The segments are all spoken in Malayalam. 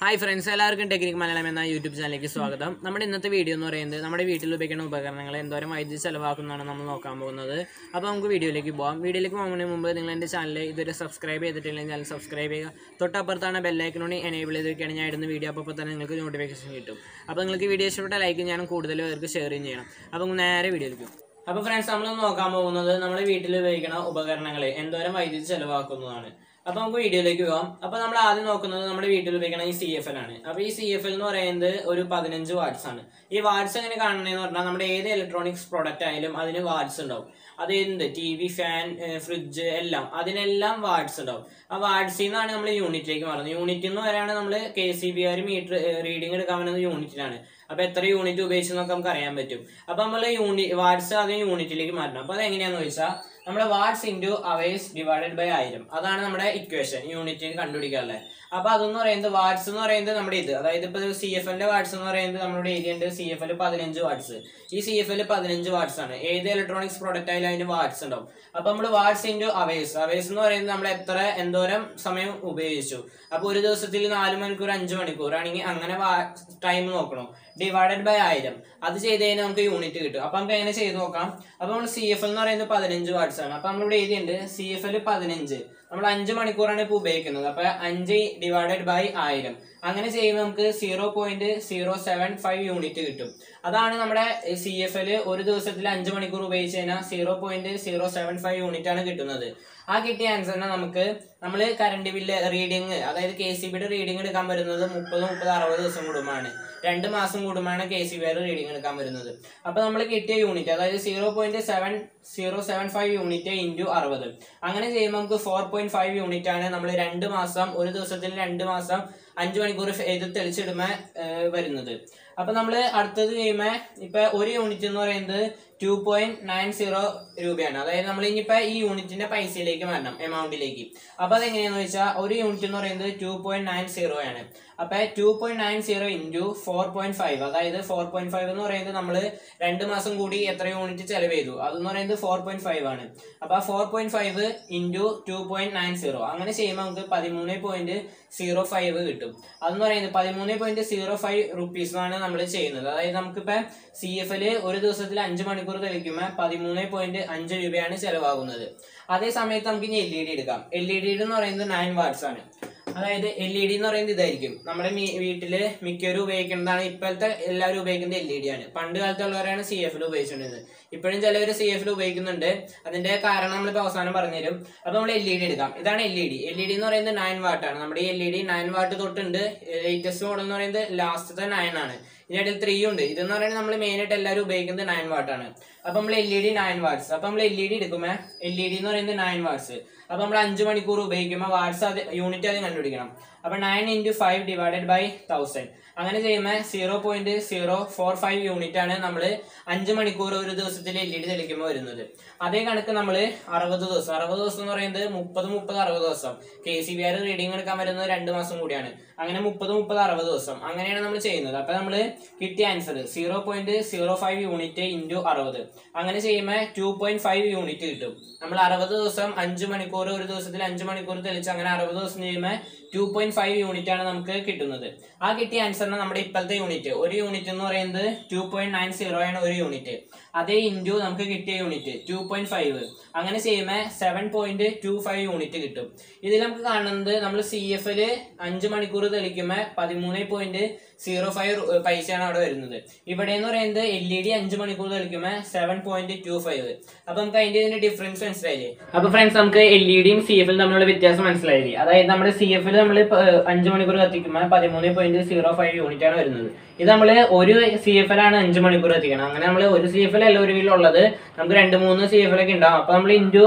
ഹായ് ഫ്രണ്ട്സ് എല്ലാവർക്കും ടെക്നിക് മലയാളം എന്ന യൂട്യൂബ് ചാനലിലേക്ക് സ്വാഗതം നമ്മുടെ ഇന്നത്തെ വീഡിയോ എന്ന് പറയുന്നത് നമ്മുടെ വീട്ടിൽ ഉപയോഗിക്കുന്ന ഉപകരണങ്ങൾ എന്തോരം വൈദ്യുതി ചെലവാക്കുന്നതാണ് നമ്മൾ നോക്കാൻ പോകുന്നത് അപ്പോൾ നമുക്ക് വീഡിയോയിലേക്ക് പോകാം വീഡിയോയിലേക്ക് പോകുന്നതിന് മുമ്പ് നിങ്ങൾ എൻ്റെ ചാനൽ ഇതുവരെ സബ്സ്ക്രൈബ് ചെയ്തിട്ടില്ലെങ്കിൽ ചാനൽ സബ്സ്ക്രൈബ് ചെയ്യുക തൊട്ടപ്പുറത്താണ് ബെല്ലൈക്കനോട് എനേബിൾ ചെയ്തിരിക്കുകയാണ് ഞാൻ ഇടുന്ന വീഡിയോ അപ്പോൾ തന്നെ നിങ്ങൾക്ക് നോട്ടിഫിക്കേഷൻ കിട്ടും അപ്പോൾ നിങ്ങൾക്ക് വീഡിയോ ഇഷ്ടപ്പെട്ട ലൈക്ക് ഞാൻ കൂടുതൽ പേർക്ക് ഷെയർ ചെയ്യണം അപ്പോൾ നമുക്ക് നേരെ വീഡിയോയിലേക്ക് പോകും അപ്പോൾ ഫ്രണ്ട്സ് നമ്മൾ നോക്കാൻ പോകുന്നത് നമ്മുടെ വീട്ടിൽ ഉപയോഗിക്കുന്ന ഉപകരണങ്ങൾ എന്തോരം വൈദ്യുതി ചെലവാക്കുന്നതാണ് അപ്പൊ നമുക്ക് വീഡിയോയിലേക്ക് പോകാം അപ്പൊ നമ്മൾ ആദ്യം നോക്കുന്നത് നമ്മുടെ വീട്ടിൽ ഉപയോഗിക്കുന്ന ഈ സി എഫ് എൽ ആണ് അപ്പൊ ഈ സി എഫ് എൽ എന്ന് പറയുന്നത് ഒരു പതിനഞ്ച് വാട്ട്സ് ആണ് ഈ വാട്ട്സ് എങ്ങനെ കാണണമെന്ന് പറഞ്ഞാൽ നമ്മുടെ ഏത് ഇലക്ട്രോണിക്സ് പ്രോഡക്റ്റ് ആയാലും അതിന് വാട്ട്സ് ഉണ്ടാവും അത് എന്ത് ടി വി ഫാൻ ഫ്രിഡ്ജ് എല്ലാം അതിനെല്ലാം വാട്ട്സ് ഉണ്ടാവും ആ വാട്ട്സിൽ നിന്നാണ് നമ്മൾ യൂണിറ്റിലേക്ക് മാറുന്നത് യൂണിറ്റിൽ നിന്ന് വരെയാണ് നമ്മൾ K C B R meter reading എടുക്കാൻ വരുന്നത് യൂണിറ്റിലാണ് അപ്പൊ എത്ര യൂണിറ്റ് ഉപയോഗിച്ചെന്നൊക്കെ നമുക്ക് അറിയാൻ പറ്റും അപ്പൊ നമ്മൾ യൂണി വാട്ട്സ് ആദ്യം യൂണിറ്റിലേക്ക് മാറ്റണം അപ്പൊ അത് എങ്ങനെയാന്ന് ചോദിച്ചാൽ നമ്മുടെ watts into hours divided by ആയിരം അതാണ് നമ്മുടെ ഇക്വേഷൻ യൂണിറ്റിന് കണ്ടുപിടിക്കാനുള്ളത് അപ്പൊ അതെന്ന് പറയുന്നത് വാട്ട്സ് എന്ന് പറയുന്നത് നമ്മുടെ ഇത് അതായത് ഇപ്പൊ സി എഫ് എല്ലിന്റെ വാട്ട്സ് എന്ന് പറയുന്നത് നമ്മുടെ ഏരിയ ഉണ്ട് സി എഫ് എൽ പതിനഞ്ച് വാട്ട്സ് ഈ സി എഫ് എൽ പതിനഞ്ച് വാട്ട്സ് ആണ് ഏത് ഇലക്ട്രോണിക്സ് പ്രോഡക്റ്റ് ആയാലും അതിന് വാട്ട്സ് ഉണ്ടാവും അപ്പൊ നമ്മൾ വാട്ട്സ് ഇൻറ്റു അവേഴ്സ് അവേഴ്സ് എന്ന് പറയുന്നത് നമ്മൾ എത്ര എന്തോരം സമയം ഉപയോഗിച്ചു അപ്പൊ ഒരു ദിവസത്തിൽ നാല് മണിക്കൂർ അഞ്ച് മണിക്കൂർ ആണെങ്കിൽ അങ്ങനെ ടൈം നോക്കണം ഡിവൈഡഡ് ബൈ ആയിരം അത് ചെയ്ത് കഴിഞ്ഞാൽ നമുക്ക് യൂണിറ്റ് കിട്ടും അപ്പൊ നമുക്ക് എങ്ങനെ ചെയ്ത് നോക്കാം അപ്പൊ നമ്മൾ സി എഫ് എൽ എന്ന് പറയുന്നത് പതിനഞ്ച് വാട്ട്സ് ആണ് അപ്പൊ നമ്മളിവിടെ എഴുതിയുണ്ട് സി എഫ് എൽ പതിനഞ്ച് നമ്മൾ അഞ്ച് മണിക്കൂറാണ് ഇപ്പൊ ഉപയോഗിക്കുന്നത് അപ്പൊ അഞ്ച് ഡിവൈഡഡ് ബൈ ആയിരം അങ്ങനെ ചെയ്യുമ്പോൾ നമുക്ക് zero point zero seven five unit കിട്ടും അതാണ് നമ്മുടെ സി എഫ് എൽ ഒരു ദിവസത്തിൽ അഞ്ച് മണിക്കൂർ ഉപയോഗിച്ച് കഴിഞ്ഞാൽ zero point zero seven five unit ആണ് കിട്ടുന്നത് ആ കിട്ടിയ ആൻസറിനെ നമുക്ക് നമ്മൾ കറണ്ട് ബില്ല് റീഡിങ് അതായത് കെ സി ബിയുടെ റീഡിംഗ് എടുക്കാൻ വരുന്നത് മുപ്പത് മുപ്പത് അറുപത് ദിവസം കൂടുമ്പോഴാണ് രണ്ട് മാസം കൂടുമ്പോഴാണ് കെ സി ബിയുടെ റീഡിംഗ് എടുക്കാൻ വരുന്നത് അപ്പൊ നമ്മൾ കിട്ടിയ യൂണിറ്റ് അതായത് zero point seven zero seven five unit into അറുപത് അങ്ങനെ ചെയ്യുമ്പോൾ നമുക്ക് ഫോർ പോയിന്റ് ഫൈവ് യൂണിറ്റ് ആണ് നമ്മൾ രണ്ട് മാസം ഒരു ദിവസത്തിൽ രണ്ട് മാസം അഞ്ച് മണിക്കൂർ ഇത് തെളിച്ചിടുമ്പോൾ വരുന്നത് അപ്പൊ നമ്മൾ അടുത്തത് ചെയ്യുമ്പോൾ ഇപ്പൊ ഒരു യൂണിറ്റ് എന്ന് പറയുന്നത് ടു പോയിന്റ് നയൻ സീറോ രൂപയാണ് അതായത് നമ്മൾ ഇനിയിപ്പോ ഈ യൂണിറ്റിന്റെ പൈസയിലേക്ക് വരണം എമൗണ്ടിലേക്ക് അപ്പൊ അതെങ്ങനെയാന്ന് വെച്ചാൽ ഒരു യൂണിറ്റ് എന്ന് പറയുന്നത് ടു പോയിന്റ് നയൻ സീറോ ആണ് അപ്പൊ two point nine zero into four point five അതായത് ഫോർ പോയിന്റ് ഫൈവ് എന്ന് പറയുന്നത് നമ്മൾ രണ്ട് മാസം കൂടി എത്ര യൂണിറ്റ് ചെലവ് ചെയ്തു അതെന്ന് പറയുന്നത് ഫോർ പോയിന്റ് ഫൈവ് ആണ് അപ്പൊ four point five into two point nine zero അങ്ങനെ ചെയ്യുമ്പോൾ നമുക്ക് പതിമൂന്ന് പോയിന്റ് സീറോ ഫൈവ് കിട്ടും അതെന്ന് പറയുന്നത് പതിമൂന്ന് പോയിന്റ് സീറോ ഫൈവ് റുപ്പീസാണ് നമ്മൾ ചെയ്യുന്നത് അതായത് നമുക്കിപ്പോ സി എഫ് എല് ഒരു ദിവസത്തിൽ അഞ്ച് മണിക്കൂർ തെളിക്കുമ്പോൾ പതിമൂന്ന് പോയിന്റ് അഞ്ച് രൂപയാണ് ചെലവാകുന്നത് അതേ സമയത്ത് നമുക്ക് ഇനി എൽ ഇ ഡി എടുക്കാം എൽ ഇ ഡി എന്ന് പറയുന്നത് നയൻ വാട്ട്സ് ആണ് അതായത് എൽ ഇ ഡി എന്ന് പറയുന്നത് ഇതായിരിക്കും നമ്മുടെ വീട്ടില് മിക്കവരും ഉപയോഗിക്കുന്നതാണ് ഇപ്പോഴത്തെ എല്ലാവരും ഉപയോഗിക്കുന്നത് എൽ ഇ ഡി ആണ് പണ്ട് കാലത്തുള്ളവരാണ് സി എഫിൽ ഉപയോഗിച്ചുകൊണ്ടിരുന്നത് ഇപ്പോഴും ചിലവർ സി എഫിൽ ഉപയോഗിക്കുന്നുണ്ട് അതിന്റെ കാരണം നമ്മളിപ്പോൾ അവസാനം പറഞ്ഞുതരും അപ്പൊ നമ്മൾ എൽ ഇ ഡി എടുക്കാം ഇതാണ് L E D L E D എന്ന് പറയുന്നത് നയൻ വാട്ട് ആണ് നമ്മുടെ ഈ L E D nine watt തൊട്ടുണ്ട് ലേറ്റസ്റ്റ് മോഡൽ എന്ന് പറയുന്നത് ലാസ്റ്റത്തെ നയൻ ആണ് ഇതിനിടയിൽ ത്രീ ഉണ്ട് ഇതെന്ന് പറയുന്നത് നമ്മൾ മെയിൻ ആയിട്ട് എല്ലാവരും ഉപയോഗിക്കുന്നത് നയൻ വാട്ട് ആണ് അപ്പൊ നമ്മൾ L E D nine watts അപ്പൊ നമ്മൾ എൽ ഇ ഡി എടുക്കുമ്പോൾ എൽ ഇ ഡി എന്ന് പറയുന്നത് നയൻ വാട്ട്സ് അപ്പൊ നമ്മൾ അഞ്ച് മണിക്കൂർ ഉപയോഗിക്കുമ്പോൾ വാട്ട്സ് അത് യൂണിറ്റ് ആദ്യം കണ്ടുപിടിക്കണം അപ്പൊ nine into five divided by thousand അങ്ങനെ ചെയ്യുമ്പോൾ zero point zero four five unit ആണ് നമ്മൾ അഞ്ച് മണിക്കൂർ ഒരു ദിവസത്തിൽ എൽ ഇ ഡി തെളിക്കുമ്പോൾ വരുന്നത് അതേ കണക്ക് നമ്മൾ അറുപത് ദിവസം അറുപത് ദിവസം എന്ന് പറയുന്നത് മുപ്പത് മുപ്പത് അറുപത് ദിവസം K C B R reading എടുക്കാൻ വരുന്നത് രണ്ട് മാസം കൂടിയാണ് അങ്ങനെ മുപ്പത് മുപ്പത് അറുപത് ദിവസം അങ്ങനെയാണ് നമ്മൾ ചെയ്യുന്നത് അപ്പൊ നമ്മൾ കിട്ടിയ answer zero point zero five unit into അറുപത് അങ്ങനെ ചെയ്യുമ്പോൾ ടു പോയിന്റ് ഫൈവ് യൂണിറ്റ് കിട്ടും നമ്മൾ അറുപത് ദിവസം അഞ്ച് മണിക്കൂർ ഒരു ദിവസത്തിൽ അഞ്ച് മണിക്കൂർ തെളിച്ച് അങ്ങനെ അറുപത് ദിവസം ചെയ്യുമ്പോൾ ടു പോയിന്റ് ഫൈവ് യൂണിറ്റ് ആണ് നമുക്ക് കിട്ടുന്നത് ആ കിട്ടിയ ആൻസറിന് നമ്മുടെ ഇപ്പോഴത്തെ യൂണിറ്റ് ഒരു യൂണിറ്റ് എന്ന് പറയുന്നത് ടു പോയിന്റ് നയൻ സീറോ ആണ് ഒരു യൂണിറ്റ് അതേ ഇൻറ്റു നമുക്ക് കിട്ടിയ യൂണിറ്റ് ടു പോയിന്റ് ഫൈവ് അങ്ങനെ ചെയ്യുമ്പോൾ seven point two five unit കിട്ടും ഇതിൽ നമുക്ക് കാണുന്നത് നമ്മൾ സി എഫ് എല് അഞ്ച് മണിക്കൂർ തെളിക്കുമ്പോൾ പതിമൂന്ന് പോയിന്റ് സീറോ ഫൈവ് പൈസയാണ് അവിടെ വരുന്നത് ഇവിടെ എന്ന് പറയുന്നത് എൽ ഇ ഡി അഞ്ച് മണിക്കൂർ തെളിക്കുമ്പോൾ സെവൻ പോയിന്റ് ടു ഫൈവ് അപ്പൊ നമുക്ക് അതിന്റെ ഇതിന്റെ ഡിഫറൻസ് മനസ്സിലായില്ലേ അപ്പൊ ഫ്രണ്ട്സ് നമുക്ക് എൽ ഇ ഡിയും സി എഫിലും തമ്മിലുള്ള വ്യത്യാസം മനസ്സിലായില്ലേ അതായത് നമ്മുടെ സി എഫിൽ നമ്മൾ അഞ്ച് മണിക്കൂർ കത്തിക്കുമ്പോൾ പതിമൂന്ന് പോയിന്റ് സീറോ ഫൈവ് യൂണിറ്റ് ആണ് വരുന്നത് ഇത് നമ്മൾ ഒരു സി എഫ് എൽ ആണ് അഞ്ച് മണിക്കൂർ എത്തിക്കണം അങ്ങനെ നമ്മൾ ഒരു സി എഫ് എൽ അല്ല ഒരു വീലുള്ളത് നമുക്ക് രണ്ട് മൂന്ന് സി എഫ് എൽ ഒക്കെ ഉണ്ടാവും അപ്പൊ നമ്മൾ ഇൻറ്റു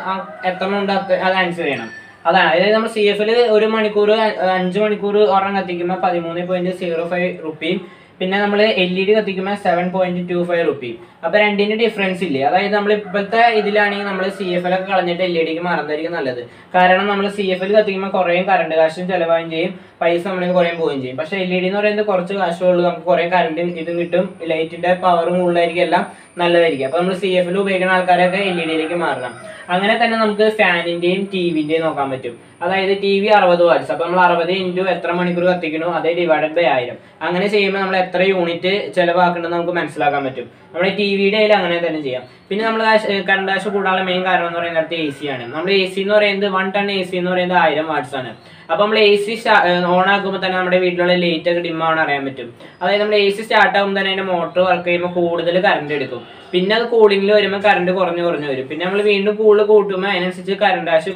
എത്ര ഉണ്ട് അത് ആൻസർ ചെയ്യണം അതാണ് അതായത് നമ്മൾ സി എഫിൽ ഒരു മണിക്കൂർ അഞ്ച് മണിക്കൂർ ഒരെണ്ണം കത്തിക്കുമ്പോൾ പതിമൂന്ന് പോയിന്റ് സീറോ ഫൈവ് റുപ്പിയും പിന്നെ നമ്മൾ എൽ ഇ ഡി കത്തിക്കുമ്പോൾ seven point two five rupee അപ്പൊ രണ്ടിന്റെ ഡിഫറൻസ് ഇല്ലേ അതായത് നമ്മൾ ഇപ്പോഴത്തെ ഇതിലാണെങ്കിൽ നമ്മൾ സി എഫ് എൽ ഒക്കെ കളഞ്ഞിട്ട് എൽ ഇ ഡിക്ക് മാറുന്നതായിരിക്കും നല്ലത് കാരണം നമ്മൾ സി എഫ് എൽ കത്തിക്കുമ്പോൾ കുറേ കറണ്ട് കാശും ചെലവാകുകയും ചെയ്യും പൈസ നമ്മളിൽ കുറേ പോവുകയും ചെയ്യും പക്ഷേ എൽ ഇ ഡി എന്ന് പറയുന്നത് കുറച്ച് കാശുള്ളൂ നമുക്ക് കുറേ കറണ്ടും ഇതും കിട്ടും ലൈറ്റിന്റെ പവറും കൂടുതലായിരിക്കും എല്ലാം നല്ലതായിരിക്കും അപ്പൊ നമ്മൾ സി എഫ് എൽ ഉപയോഗിക്കുന്ന ആൾക്കാരൊക്കെ എൽ ഇ ഡിയിലേക്ക് മാറണം അങ്ങനെ തന്നെ നമുക്ക് ഫാനിന്റെയും ടിവിന്റെയും നോക്കാൻ പറ്റും അതായത് ടി വി അറുപത് വാട്ട്സ് അപ്പൊ നമ്മൾ അറുപത് ഇൻറ്റു എത്ര മണിക്കൂർ കത്തിക്കണോ അതേ ഡിവൈഡഡ് ബൈ ആയിരം അങ്ങനെ ചെയ്യുമ്പോൾ നമ്മൾ എത്ര യൂണിറ്റ് ചിലവാക്കേണ്ടത് നമുക്ക് മനസ്സിലാക്കാൻ പറ്റും നമ്മുടെ ടി വിയുടെ കയ്യിൽ അങ്ങനെ തന്നെ ചെയ്യാം പിന്നെ നമ്മൾ കറണ്ട് ആശ കൂടാനുള്ള മെയിൻ കാരണം എന്ന് പറയുന്നത് എ സി ആണ് നമ്മൾ എ സി എന്ന് പറയുന്നത് വൺ ടൺ എ സി എന്ന് പറയുന്നത് ആയിരം വാട്ട്സ് ആണ് അപ്പൊ നമ്മൾ എ സി ഓൺ ആക്കുമ്പോൾ തന്നെ നമ്മുടെ വീട്ടിലുള്ള ലൈറ്റ് ഒക്കെ ഡിം ആവണം അറിയാൻ പറ്റും അതായത് നമ്മൾ എ സി സ്റ്റാർട്ട് ആകുമ്പോൾ തന്നെ അതിന്റെ മോട്ടോർ വർക്ക് ചെയ്യുമ്പോൾ കൂടുതൽ കറണ്ട് എടുക്കും പിന്നെ അത് കൂളിംഗിൽ വരുമ്പോൾ കറണ്ട് കുറഞ്ഞു കുറഞ്ഞു വരും പിന്നെ നമ്മൾ വീണ്ടും കൂടുതൽ കൂട്ടുമ്പോൾ അതിനനുസരിച്ച് കറണ്ട് ആശ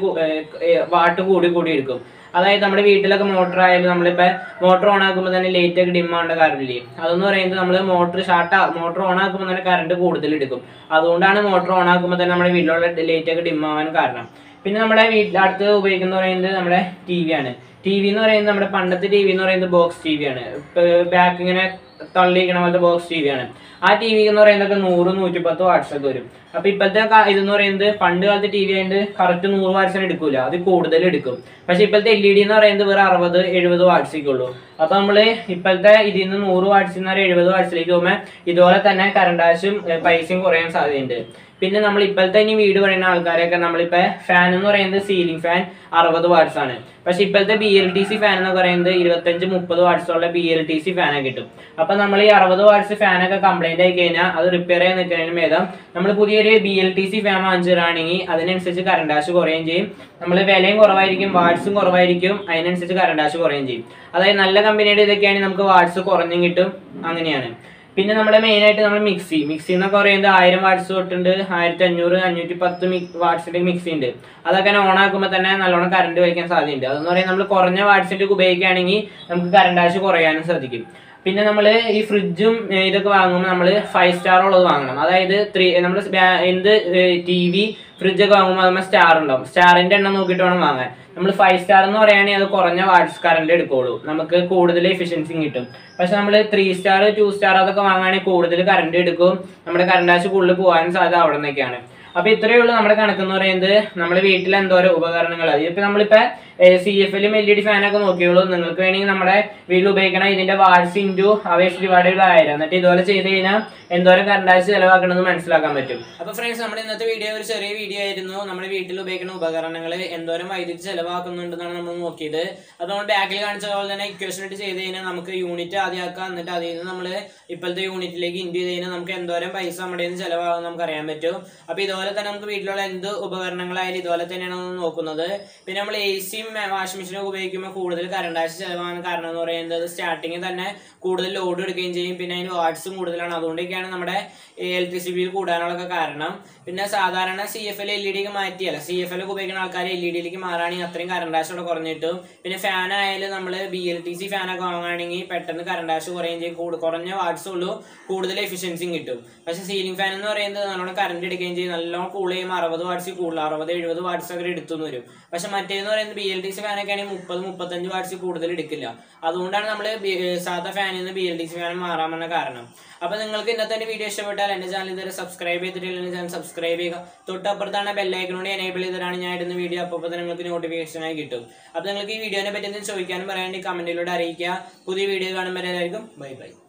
വാട്ട് കൂടി കൂടി എടുക്കും അതായത് നമ്മുടെ വീട്ടിലൊക്കെ മോട്ടർ ആയാലും നമ്മളിപ്പോ മോട്ടർ ഓൺ ആക്കുമ്പോൾ തന്നെ ലൈറ്റ് ഒക്കെ ഡിം ആവേണ്ട കറണ്ടില്ലേ അതെന്ന് പറയുന്നത് നമ്മൾ മോട്ടർ ഷാർട്ട് മോട്ടർ ഓൺ ആക്കുമ്പോൾ തന്നെ കറണ്ട് കൂടുതൽ എടുക്കും അതുകൊണ്ടാണ് മോട്ടർ ഓൺ ആക്കുമ്പോൾ തന്നെ നമ്മുടെ വീട്ടിലുള്ള ലൈറ്റ് ഒക്കെ ഡിം ആവാൻ കാരണം പിന്നെ നമ്മുടെ വീട്ടിൽ അടുത്ത് ഉപയോഗിക്കുന്ന പറയുന്നത് നമ്മുടെ ടി വി ആണ് ടി വി എന്ന് പറയുന്നത് നമ്മുടെ പണ്ടത്തെ ടി വി എന്ന് പറയുന്നത് ബോക്സ് ടി വി ആണ് ബാക്ക് ഇങ്ങനെ തള്ളിയിരിക്കണ പോലത്തെ ബോക്സ് ടി വി ആണ് ആ ടി വി എന്ന് പറയുന്നതൊക്കെ നൂറ് നൂറ്റിപ്പത്ത് വാട്ട്സ് ഒക്കെ വരും അപ്പൊ ഇപ്പോഴത്തെ ക- ഇതെന്ന് പറയുന്നത് പണ്ട് കാലത്തെ ടി വി ആയതുകൊണ്ട് കറക്റ്റ് നൂറ് വാട്ട്സിന് എടുക്കൂല അത് കൂടുതൽ എടുക്കും പക്ഷെ ഇപ്പോഴത്തെ എൽ ഇ ഡി എന്ന് പറയുന്നത് വേറെ അറുപത് എഴുപത് വാട്ട്സൊക്കെ ഉള്ളൂ അപ്പൊ നമ്മള് ഇപ്പോഴത്തെ ഇതിൽ നിന്ന് നൂറ് വാട്ട്സിൽ നിന്ന് എഴുപത് വാട്ട്സിലേക്ക് പോകുമ്പോൾ ഇതുപോലെ തന്നെ കറണ്ട് ആശും പൈസയും കുറയാൻ സാധ്യതയുണ്ട് പിന്നെ നമ്മൾ ഇപ്പോഴത്തെ ഇനി വീട് പറയുന്ന ആൾക്കാരൊക്കെ നമ്മളിപ്പോ ഫാൻ എന്ന് പറയുന്നത് സീലിംഗ് ഫാൻ അറുപത് വാട്ട്സ് ആണ് പക്ഷെ ഇപ്പോഴത്തെ B L D C fan എന്ന് പറയുന്നത് ഇരുപത്തഞ്ച് മുപ്പത് വാട്ട്സ് ഉള്ള ബി എൽ ടി സി ഫാനൊക്കെ കിട്ടും അപ്പൊ നമ്മൾ ഈ അറുപത് വാട്ട്സ് ഫാനൊക്കെ കംപ്ലൈന്റ് ആയി കഴിഞ്ഞാൽ അത് റിപ്പയർ ചെയ്യാൻ നിൽക്കുന്നതിന് ഭേദം നമ്മൾ പുതിയൊരു B L D C fan വാങ്ങിച്ചിട്ടാണെങ്കിൽ അതിനനുസരിച്ച് കറണ്ട് ആശ് കുറയുകയും ചെയ്യും നമ്മൾ വിലയും കുറവായിരിക്കും വാട്ട്സും കുറവായിരിക്കും അതിനനുസരിച്ച് കറണ്ട് ആശ് കുറയുകയും ചെയ്യും അതായത് നല്ല കമ്പനിയുടെ ഇതൊക്കെയാണെങ്കിൽ നമുക്ക് വാട്ട്സ് കുറഞ്ഞും കിട്ടും അങ്ങനെയാണ് പിന്നെ നമ്മുടെ മെയിൻ ആയിട്ട് നമ്മൾ മിക്സി മിക്സി എന്നൊക്കെ പറയുന്നത് ആയിരം വാട്ട്സ് തൊട്ടുണ്ട് ആയിരത്തി അഞ്ഞൂറ് അഞ്ഞൂറ്റി പത്ത് വാട്ട്സിന്റെ മിക്സി ഉണ്ട് അതൊക്കെ ഓൺ ആക്കുമ്പോൾ തന്നെ നല്ലോണം കറണ്ട് വലിക്കാൻ സാധ്യതയുണ്ട് അതെന്ന് പറയുന്നത് നമ്മൾ കുറഞ്ഞ വാട്ട്സിന്റെ ഉപയോഗിക്കുകയാണെങ്കിൽ നമുക്ക് കറണ്ട് ആശ് കുറയാനും സാധിക്കും പിന്നെ നമ്മൾ ഈ ഫ്രിഡ്ജും ഏർ ഇതൊക്കെ വാങ്ങുമ്പോൾ നമ്മൾ ഫൈവ് സ്റ്റാർ ഉള്ളത് വാങ്ങണം അതായത് ത്രീ നമ്മൾ എന്ത് ടി വി ഫ്രിഡ്ജൊക്കെ വാങ്ങുമ്പോൾ അതുമ്പോൾ സ്റ്റാർ ഉണ്ടാവും സ്റ്റാറിന്റെ എണ്ണം നോക്കിയിട്ട് വേണം വാങ്ങാൻ നമ്മൾ ഫൈവ് സ്റ്റാർ എന്ന് പറയുകയാണെങ്കിൽ അത് കുറഞ്ഞ വാട്ട്സ് കറണ്ട് എടുക്കുള്ളൂ നമുക്ക് കൂടുതൽ എഫിഷ്യൻസി കിട്ടും പക്ഷെ നമ്മൾ ത്രീ സ്റ്റാർ ടു സ്റ്റാർ അതൊക്കെ വാങ്ങുകയാണെങ്കിൽ കൂടുതൽ കറണ്ട് എടുക്കും നമ്മുടെ കറണ്ട് ആശ് കൂടുതൽ പോകാനും സാധ്യത അവിടെ നിന്നൊക്കെയാണ് അപ്പൊ ഇത്രയേ ഉള്ളൂ നമ്മുടെ കണക്ക് എന്ന് പറയുന്നത് നമ്മുടെ വീട്ടിൽ എന്തോരം ഉപകരണങ്ങൾ ഇപ്പൊ നമ്മളിപ്പോ സി എഫ് എല്ലും എൽ ഇ ഡി ഫാനൊക്കെ നോക്കിയോളൂ നിങ്ങൾക്ക് വേണമെങ്കിൽ നമ്മുടെ വീട്ടിൽ ഉപയോഗിക്കണ ഇതിന്റെ വാട്സ് ഇൻറ്റു അവേഷ് ഡിവൈഡ് ആയിരം എന്നിട്ട് ഇതുപോലെ ചെയ്ത് കഴിഞ്ഞാൽ എന്തോരം കറണ്ട് ആഴ്ച ചെലവാക്കണമെന്ന് മനസ്സിലാക്കാൻ പറ്റും അപ്പൊ ഫ്രണ്ട്സ് നമ്മുടെ ഇന്നത്തെ വീഡിയോ ഒരു ചെറിയ വീഡിയോ ആയിരുന്നു നമ്മുടെ വീട്ടിൽ ഉപയോഗിക്കുന്ന ഉപകരണങ്ങൾ എന്തോരം വൈദ്യുതി ചെലവാക്കുന്നുണ്ടെന്നാണ് നമ്മൾ നോക്കിയത് അതുകൊണ്ട് ബാക്കിൽ കാണിച്ച പോലെ തന്നെ ഇക്വേഷൻ ഇട്ട് ചെയ്ത് കഴിഞ്ഞാൽ നമുക്ക് യൂണിറ്റ് ആദ്യമാക്കാം എന്നിട്ട് അതിൽ നിന്ന് നമ്മൾ ഇപ്പോഴത്തെ യൂണിറ്റിലേക്ക് ഇൻറ്റു ചെയ്ത് കഴിഞ്ഞാൽ നമുക്ക് എന്തോരം പൈസ നമ്മുടെ നിന്ന് ചെലവാകും നമുക്ക് അറിയാൻ പറ്റും അപ്പൊ ഇതുപോലെ തന്നെ നമുക്ക് വീട്ടിലുള്ള എന്ത് ഉപകരണങ്ങളായാലും ഇതുപോലെ തന്നെയാണ് നമ്മൾ നോക്കുന്നത് പിന്നെ നമ്മൾ എ സിയും വാഷിംഗ് മെഷീനും ഉപയോഗിക്കുമ്പോൾ കൂടുതൽ കറണ്ട് ആഴ്ച ചെലവാകാൻ കാരണം എന്ന് പറയുന്നത് സ്റ്റാർട്ടിങ്ങിൽ തന്നെ കൂടുതൽ ലോഡ് എടുക്കുകയും ചെയ്യും പിന്നെ അതിന് വാട്ട്സും കൂടുതലാണ് അതുകൊണ്ടൊക്കെയാണ് നമ്മുടെ ഇലക്ട്രിസിറ്റി ബിൽ കൂടാനുള്ള കാരണം പിന്നെ സാധാരണ C F L L E ഡിക്ക് മാറ്റിയല്ല സി എഫ് എൽ ഉപയോഗിക്കുന്ന ആൾക്കാർ എൽ ഇ ഡിയിലേക്ക് മാറുകയാണെങ്കിൽ അത്രയും കറണ്ട് ആശ് അവിടെ കുറഞ്ഞിട്ടും പിന്നെ ഫാൻ ആയാലും നമ്മൾ ബി എൽ ടി സി ഫാനൊക്കെ വാങ്ങുകയാണെങ്കിൽ പെട്ടെന്ന് കറണ്ട് ആശ് കുറയുകയും ചെയ്യും കൂടു- കുറഞ്ഞ വാട്ട്സ് ഉള്ളൂ കൂടുതൽ എഫിഷ്യൻസിയും കിട്ടും പക്ഷെ സീലിംഗ് ഫാൻ എന്ന് പറയുന്നത് നല്ലോണം കറണ്ട് എടുക്കുകയും ചെയ്യും നല്ലോണം കൂൾ ചെയ്യുമ്പോൾ അറുപത് വാട്ട്സ് കൂടുതൽ അറുപത് എഴുപത് വാട്ട്സ് ഒക്കെ എടുത്തുനിന്ന് വരും പക്ഷെ മറ്റേന്ന് പറയുന്നത് ബി എൽ ടി സി ഫാനൊക്കെ ആണെങ്കിൽ മുപ്പത് മുപ്പത്തഞ്ച് വാട്ട്സ് കൂടുതൽ എടുക്കില്ല അതുകൊണ്ടാണ് നമ്മൾ സാധാ ഫാനിൽ നിന്ന് B L D C fan മാറാമെന്ന കാരണം അപ്പൊ നിങ്ങൾക്ക് ഇന്നത്തെ എന്റെ വീഡിയോ ഇഷ്ടപ്പെട്ടാൽ എന്റെ ചാനൽ ഇതുവരെ സബ്സ്ക്രൈബ് ചെയ്തിട്ടില്ല എന്റെ ചാനൽ സബ്സ്ക്രൈബ് ചെയ്യുക തൊട്ടപ്പുറത്താണ് ബെല്ലൈക്കനോട് എനേബിൾ ചെയ്തിട്ടാണ് ഞാൻ ഇടുന്ന വീഡിയോ അപ്പോൾ തന്നെ നിങ്ങൾക്ക് നോട്ടിഫിക്കേഷൻ ആയി കിട്ടും അപ്പൊ നിങ്ങൾക്ക് ഈ വീഡിയോനെ പറ്റി എന്തെങ്കിലും ചോദിക്കാനും പറയാണ്ട് കമന്റിലൂടെ അറിയിക്കുക പുതിയ വീഡിയോ കാണുമ്പോൾ എല്ലാവർക്കും ബൈ ബൈ